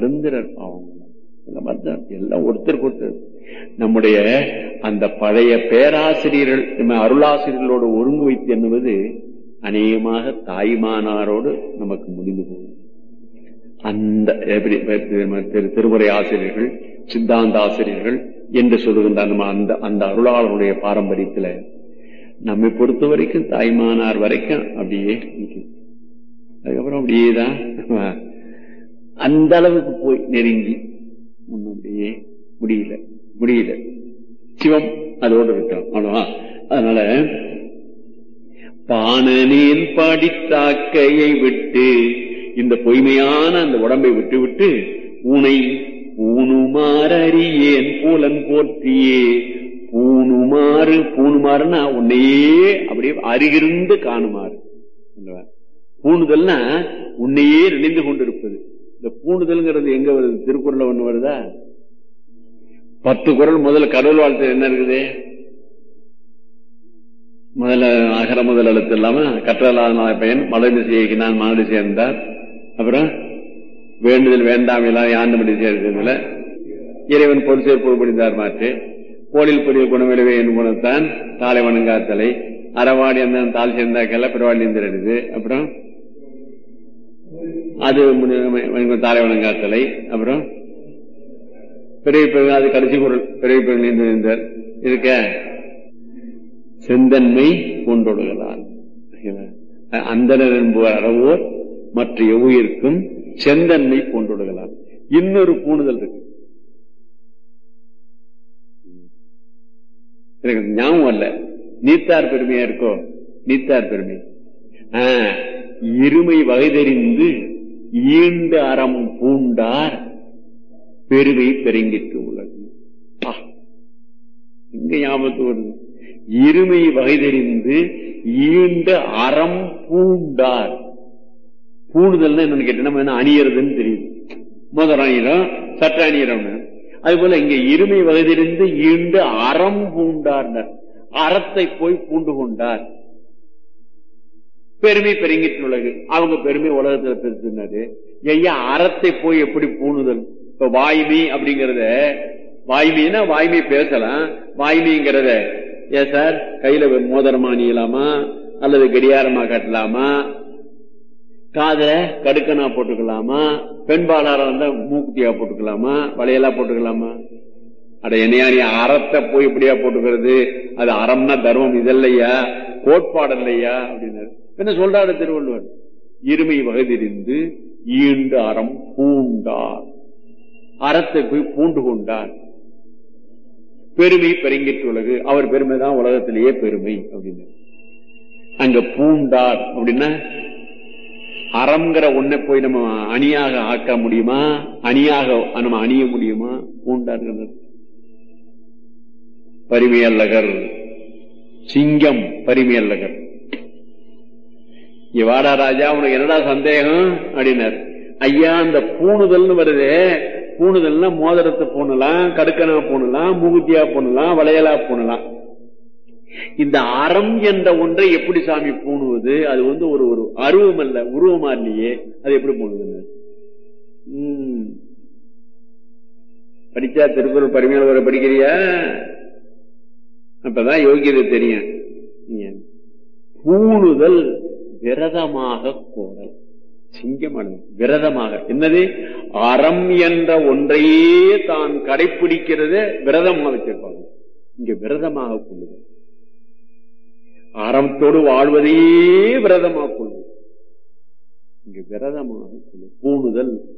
சுதந்திரர் அவங்க இந்த மாதிரிதான் எல்லாம் ஒருத்தருக்கு ஒருத்தர் நம்முடைய அந்த பழைய பேராசிரியர்கள் நம்ம அருளாசிரியர்களோடு ஒருங்கு வைத்து எண்ணுவது அநேகமாக தாய்மானாரோடு நமக்கு முடிந்து போகும் அந்த எப்படி திரு- திருமுறை ஆசிரியர்கள் சித்தாந்த ஆசிரியர்கள் என்று சொல்லுகின்ற நம்ம அந்த அந்த அருளாளருடைய பாரம்பரியத்துல நம்மை பொறுத்த வரைக்கும் தாய்மானார் வரைக்கும் அப்படியே நிக்குது அதுக்கப்புறம் அப்படியே தான் அந்த அளவுக்கு போய் நெருங்கி ஒண்ணும் அப்படியே முடியல முடியல சிவம் அதோடு இருக்கிறோம் அவ்வளவா அதனால பாணனின் படித்தாக்கையை விட்டு இந்த பொய்மையான அந்த உடம்பை விட்டு விட்டு உனை பூணுமாறறியேன் பூலன் போற்றியே பூணுமாறு பூணுமாறுனா உன்னையே அப்படியே அருகிருந்து காணுமாறு அல்லவா? பூணுதல்னா உன்னையே நினைந்து கொண்டிருப்பது இந்த பூணுதல்ங்கிறது எங்க வருது திருக்குறள்ல ஒண்ணு வருதா பத்து குறள் முதல்ல கடவுள் வாழ்த்து என்ன இருக்குது முதல்ல அகர முதல் எழுத்து இல்லாம கற்றலாத பையன் மலர்ந்து செய்கினான் மனது சேர்ந்தார் அப்புறம் வேண்டுதல் வேண்டாம் எல்லாம் யாண்டுபடி சேர்க்கிறதுல இறைவன் பொது சேர்ப்பு புரிந்தார் மாற்று கோளில் புரிய குணவிலவே என் குணத்தான் தாலை வணங்காத்தலை அறவாடி அந்த தால் சேர்ந்தாக்கல்ல பிறவாடி இருந்திருது அப்புறம் அது முன்ன- தாலை வணங்காத்தலை அப்புறம் பிறவி பெரு அது கடைசி குரல் பிறவி பெரு இருக்க செந்தன்மை கொண்டொடுகளால் அந்தனர் என்பவர் அறவோர் மற்ற எவ்வுயிர்க்கும் செந்தன்மை கொண்டொடுகளால் இன்னொரு பூணுதல் இருக்கு எனக்கு ஞாபகம் அல்ல நீத்தார் பெருமையா இருக்கோ நீத்தார் பெருமை ஆ, இருமை வகை தெரிந்து ஈண்ட அறம் பூண்டார் பெருமை பெருங்கிட்டு உள்ளது ஆ, இங்க ஞாபகத்து வருது இருமை வகை தெரிந்து ஈண்ட அறம் பூண்டார் பூணுதல்னா என்னன்னு கேட்டீங்கன்னா நம்ம என்ன அணியறதுன்னு தெரியுது முதல் அணியிடம் சட்ட அணியிடம்னு அது போல இங்க இருமை வகை தெரிந்து ஈண்ட அறம் பூண்டார் அறத்தை போய் பூண்டு கொண்டார் பெருமை பெருங்கிட்டு உலகு அவங்க பெருமை உலகத்துல பெருசுனது ஐயா அறத்தை போய் எப்படி பூணுதல் இப்ப வாய்மை அப்படிங்கறத வாய்மைன்னா வாய்மை பேசலாம் வாய்மைங்கிறத ஏ சார் கையில மோதிரமா அணியலாமா அல்லது கடியாரமா கட்டலாமா காதுல கடுக்கனா போட்டுக்கலாமா பெண்பாளாரா இருந்தா மூக்குத்தியா போட்டுக்கலாமா வளையலா போட்டுக்கலாமா அட என்னையா நீ அறத்தை போய் இப்படியா போட்டுக்கிறது அது அறம்னா தர்மம் இதல்லையா கோட்பாடு இல்லையா அப்படின்னாரு என்ன சொல்றாரு திருவள்ளுவர் இருமை வகைதிரிந்து ஈண்டு அறம் பூண்டார் அறத்தை போய் பூண்டு கொண்டார் பெருமை பெருங்கிட்டு உலகு அவர் பெருமை தான் உலகத்திலேயே பெருமை அப்படின்னு அங்க பூண்டார் அப்படின்னா அறம்ங்கிற ஒன்னை போய் நம்ம அணியாக ஆக்க முடியுமா அணியாக நம்ம அணிய முடியுமா பூண்டார்கள் பரிமையல்லகர் சிங்கம் பரிமையல்லகர் இங்க வாடா ராஜா உனக்கு என்னடா சந்தேகம் அப்படின்னாரு ஐயா அந்த பூணுதல்னு வருது பூணுதல்னா மோதிரத்தை பூணலாம் கடுக்கனா பூணலாம் மூகுத்தியா பூணலாம் வளையலா பூணலாம் இந்த அறம் என்ற ஒன்றை எப்படி சாமி பூணுவது அது வந்து ஒரு ஒரு அருவம் அல்ல உருவமா இல்லையே அது எப்படி பூணுதுன்னு உம். படிச்சா திருக்குறள் பரிமையாளர் வர படிக்கிறியா அப்பதான் யோகியதை தெரியும் ஏன்? பூணுதல் விரதமாக கோரல் சிங்கமானது விரதமாக என்னது அறம் என்ற ஒன்றையே தான் கடைபிடிக்கிறது விரதமாக வச்சிருப்பாங்க இங்க விரதமாக கொள்ளுதல் அறத்தோடு வாழ்வதையே விரதமாக கொள்வது இங்கு விரதமாக கொள்ளுதல் பூணுதல்